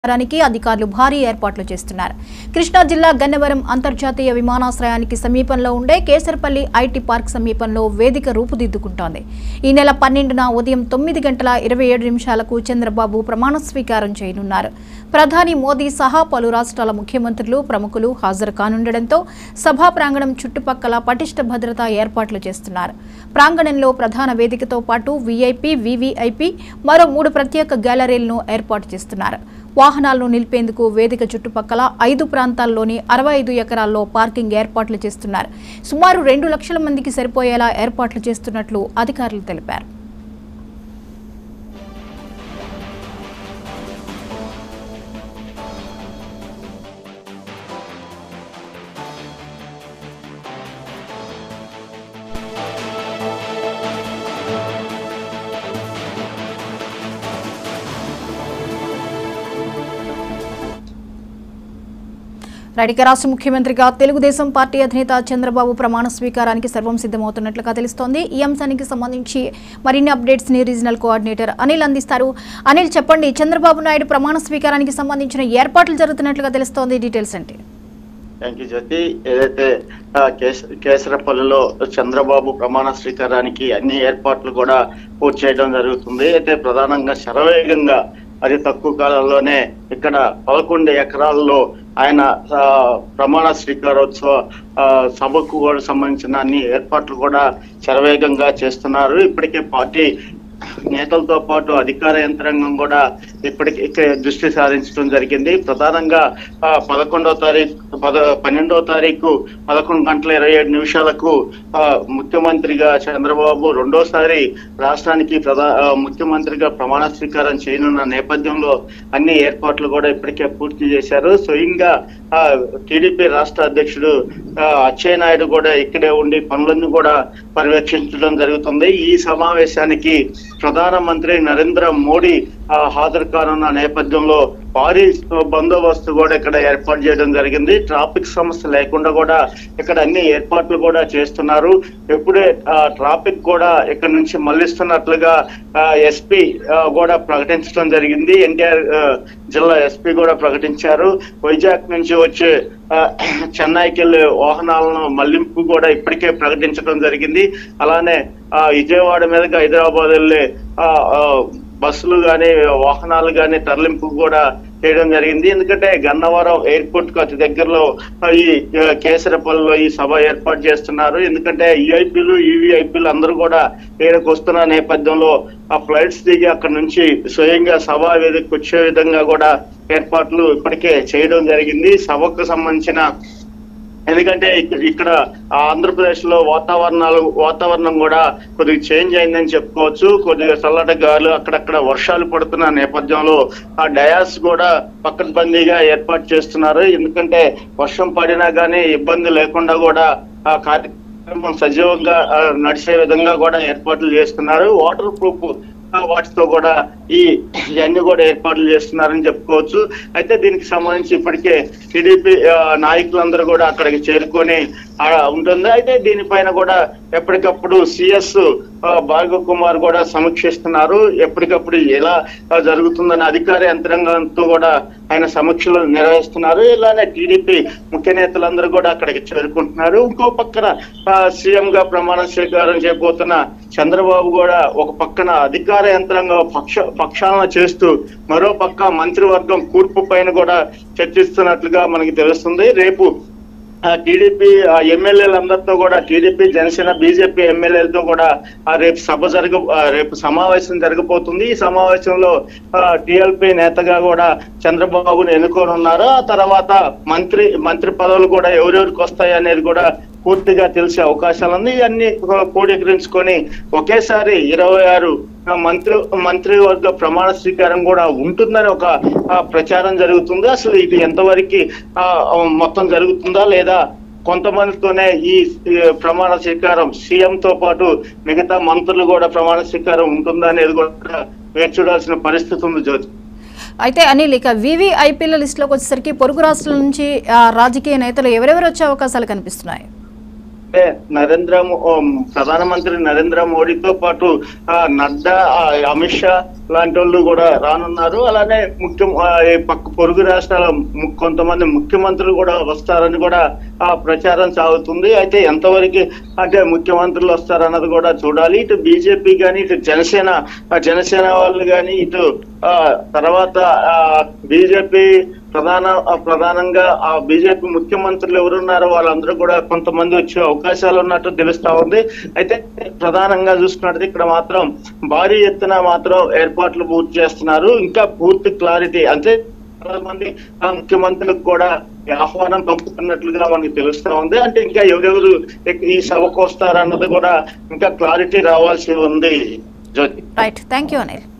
ానికి అధికారులు భారీ ఏర్పాట్లు చేస్తున్నారు కృష్ణా జిల్లా గన్నవరం అంతర్జాతీయ విమానాశ్రయానికి సమీపంలో ఉండే కేసరపల్లి ఐటీ పార్క్ సమీపంలో వేదిక రూపుదిద్దుకుంటోంది ఈ నెల పన్నెండున ఉదయం తొమ్మిది గంటల ఇరవై ఏడు నిమిషాలకు చంద్రబాబు ప్రమాణ స్వీకారం చేయనున్నారు ప్రధాని మోదీ సహా పలు రాష్ట్రాల ముఖ్యమంత్రులు ప్రముఖులు హాజరు కానుండటంతో సభా ప్రాంగణం చుట్టుపక్కల పటిష్ట భద్రతా ఏర్పాట్లు చేస్తున్నారు ప్రాంగణంలో ప్రధాన వేదికతో పాటు వీఐపీ వీవీఐపీ మరో మూడు ప్రత్యేక గ్యాలరీలను ఏర్పాటు చేస్తున్నారు వాహనాలను నిలిపేందుకు వేదిక చుట్టుపక్కల ఐదు ప్రాంతాల్లోని అరవై ఐదు ఎకరాల్లో పార్కింగ్ ఏర్పాట్లు చేస్తున్నారు సుమారు రెండు లక్షల మందికి సరిపోయేలా ఏర్పాట్లు చేస్తున్నట్లు అధికారులు తెలిపారు రైడిక రాష్ట్ర ముఖ్యమంత్రిగా తెలుగుదేశం పార్టీ అధినేత చంద్రబాబు ప్రమాణ స్వీకారానికి సర్వం సిద్ధమవుతున్నట్లుగా తెలుస్తోంది ఈ అంశానికి సంబంధించి మరిన్ని అప్డేట్స్ ని రీజనల్ కోఆర్డినేటర్ అనిల్ అందిస్తారు అనిల్ చెప్పండి చంద్రబాబు నాయుడు ప్రమాణ స్వీకారానికి సంబంధించిన ఏర్పాట్లు జరుగుతున్నట్లుగా తెలుస్తోంది డీటెయిల్స్ అంటే థ్యాంక్ యూ జ్యోతి ఏదైతే ఆ, కేస కేసరపల్లిలో చంద్రబాబు ప్రమాణ స్వీకారానికి అన్ని ఏర్పాట్లు కూడా పూర్తి చేయడం జరుగుతుంది అయితే ప్రధానంగా శరవేగంగా అతి తక్కువ కాలంలోనే ఇక్కడ పదకొండు ఎకరాల్లో ఆయన ఆ, ప్రమాణ స్వీకారోత్సవ ఆ, సభకు కూడా సంబంధించిన అన్ని ఏర్పాట్లు కూడా శరవేగంగా చేస్తున్నారు ఇప్పటికే పార్టీ నేతలతో పాటు అధికార యంత్రాంగం కూడా ఇప్పటికే ఇక్కడ దృష్టి సారించడం జరిగింది ప్రధానంగా ఆ, పదకొండవ తారీఖు పద పన్నెండవ తారీఖు పదకొండు గంటల ఇరవై ఏడు నిమిషాలకు ఆ, ముఖ్యమంత్రిగా చంద్రబాబు రెండోసారి రాష్ట్రానికి ప్రధా ఆ, ముఖ్యమంత్రిగా ప్రమాణ స్వీకారం చేయనున్న నేపథ్యంలో అన్ని ఏర్పాట్లు కూడా ఇప్పటికే పూర్తి చేశారు స్వయంగా ఆ, టీడీపీ రాష్ట్ర అధ్యక్షుడు ఆ, అచ్చెయ్య నాయుడు కూడా ఇక్కడే ఉండి పనులన్నీ కూడా పర్యవేక్షించడం జరుగుతుంది ఈ సమావేశానికి ప్రధానమంత్రి నరేంద్ర మోడీ ఆ, హాజరు కానున్న నేపథ్యంలో భారీ బందోబస్తు కూడా ఇక్కడ ఏర్పాటు చేయడం జరిగింది ట్రాఫిక్ సమస్య లేకుండా కూడా ఇక్కడ అన్ని ఏర్పాట్లు కూడా చేస్తున్నారు ఎప్పుడే ఆ, ట్రాఫిక్ కూడా ఇక్కడ నుంచి మళ్లిస్తున్నట్లుగా ఎస్పీ కూడా ప్రకటించడం జరిగింది ఎన్టీఆర్ జిల్లా ఎస్పీ కూడా ప్రకటించారు వైజాగ్ నుంచి వచ్చే ఆ, చెన్నైకి వెళ్ళే వాహనాలను మళ్లింపు కూడా ఇప్పటికే ప్రకటించడం జరిగింది అలానే ఆ, విజయవాడ మీదుగా హైదరాబాద్ వెళ్ళే ఆ, ఆ, బస్సులు కానీ వాహనాలు కానీ తరలింపు కూడా చేయడం జరిగింది ఎందుకంటే గన్నవరం ఎయిర్పోర్ట్ కు అతి దగ్గరలో ఆ, ఈ ఆ, కేసరపల్లిలో ఈ సభ ఏర్పాటు చేస్తున్నారు ఎందుకంటే ఈఐపీలు ఈవీఐపీలు అందరూ కూడా ఇక్కడికి వస్తున్న నేపథ్యంలో ఆ ఫ్లైట్స్ దిగి అక్కడ నుంచి స్వయంగా సభా వేదికకు వచ్చే విధంగా కూడా ఏర్పాట్లు ఇప్పటికే చేయడం జరిగింది సభకు సంబంధించిన ఎందుకంటే ఇక్క- ఇక్కడ ఆంధ్రప్రదేశ్ లో వాతావరణాలు వాతావరణం కూడా కొద్దిగా చేంజ్ అయిందని చెప్పుకోవచ్చు కొద్దిగా చల్లటి గాలు అక్కడక్కడ వర్షాలు పడుతున్న నేపథ్యంలో ఆ డయాస్ కూడా పక్కనబందీగా ఏర్పాటు చేస్తున్నారు ఎందుకంటే వర్షం పడినా గానీ ఇబ్బంది లేకుండా కూడా ఆ కార్యక్రమం సజీవంగా ఆ, నడిచే విధంగా కూడా ఏర్పాట్లు చేస్తున్నారు వాటర్ ప్రూఫ్ ఆ, వాటితో కూడా ఈ ఇవన్నీ కూడా ఏర్పాట్లు చేస్తున్నారని చెప్పుకోవచ్చు అయితే దీనికి సంబంధించి ఇప్పటికే టీడీపీ ఆ, నాయకులందరూ కూడా అక్కడికి చేరుకొని ఆ, ఉంటుంది అయితే దీనిపైన కూడా ఎప్పటికప్పుడు సిఎస్ భార్గవ్ కుమార్ కూడా సమీక్షిస్తున్నారు ఎప్పటికప్పుడు ఎలా ఆ, జరుగుతుందని అధికార యంత్రాంగంతో కూడా ఆయన సమీక్షలు నిర్వహిస్తున్నారు ఇలానే టీడీపీ ముఖ్య నేతలందరూ కూడా అక్కడికి చేరుకుంటున్నారు ఇంకో పక్కన సీఎం గా ప్రమాణ స్వీకారం చేయబోతున్న చంద్రబాబు కూడా ఒక పక్కన అధికార యంత్రాంగం పక్ష పక్షాలన చేస్తూ మరో పక్క మంత్రివర్గం కూర్పు పైన కూడా చర్చిస్తున్నట్లుగా మనకి తెలుస్తుంది రేపు ఆ టీడీపీ ఆ ఎమ్మెల్యేలందరితో కూడా టీడీపీ జనసేన బీజేపీ ఎమ్మెల్యేలతో కూడా ఆ రేపు సభ జరగ ఆ రేపు సమావేశం జరగబోతుంది ఈ సమావేశంలో టిఎల్పీ నేతగా కూడా చంద్రబాబును ఎన్నుకోనున్నారు ఆ తర్వాత మంత్రి మంత్రి పదవులు కూడా ఎవరెవరికి వస్తాయి అనేది కూడా పూర్తిగా తెలిసే అవకాశాలు ఉంది ఇవన్నీ క్రోడీకరించుకొని ఒకేసారి ఇరవై ఆరు ఆ, మంత్రి మంత్రివర్గ ప్రమాణ స్వీకారం కూడా ఉంటుందని ఒక ఆ, ప్రచారం జరుగుతుంది అసలు ఇది ఎంతవరకు ఆ, ఆ, మొత్తం జరుగుతుందా లేదా కొంతమందితోనే ఈ ఈ ప్రమాణ స్వీకారం సీఎం తో పాటు మిగతా మంత్రులు కూడా ప్రమాణ స్వీకారం ఉంటుందా అనేది కూడా వేచి చూడాల్సిన పరిస్థితి ఉంది జ్యోతి అయితే అనిల్ ఇక వివిఐపీల లిస్టులోకి వచ్చేసరికి పొరుగు రాష్ట్రాల నుంచి ఆ, రాజకీయ నేతలు ఎవరెవరు వచ్చే అవకాశాలు కనిపిస్తున్నాయి అంటే నరేంద్ర మో- ఉమ్, ప్రధానమంత్రి నరేంద్ర మోడీతో పాటు ఆ, నడ్డా ఆ, అమిత్ షా లాంటి వాళ్ళు కూడా రానున్నారు అలానే ముఖ్య ఆ, ఈ పక్క పొరుగు రాష్ట్రాల ము- కొంతమంది ముఖ్యమంత్రులు కూడా వస్తారని కూడా ఆ ప్రచారం సాగుతుంది అయితే ఎంతవరకు అంటే ముఖ్యమంత్రులు వస్తారన్నది కూడా చూడాలి ఇటు బీజేపీ కానీ ఇటు జనసేన ఆ జనసేన వాళ్ళు కానీ ఇటు ఆ తర్వాత ఆ బీజేపీ ప్రధాన ఆ ప్రధానంగా ఆ బీజేపీ ముఖ్యమంత్రులు ఎవరున్నారో వాళ్ళందరూ కూడా కొంతమంది వచ్చే అవకాశాలు ఉన్నట్టు తెలుస్తా ఉంది అయితే ప్రధానంగా చూసుకున్నట్టు ఇక్కడ మాత్రం భారీ ఎత్తున మాత్రం ఏర్పాట్లు పూర్తి చేస్తున్నారు ఇంకా పూర్తి క్లారిటీ అంటే చాలా మంది ఆ ముఖ్యమంత్రులకు కూడా ఈ ఆహ్వానం పంపుతున్నట్లుగా మనకి తెలుస్తా ఉంది అంటే ఇంకా ఎవరెవరు ఈ సభకు వస్తారన్నది కూడా ఇంకా క్లారిటీ రావాల్సి ఉంది Jyothi right thank you Anil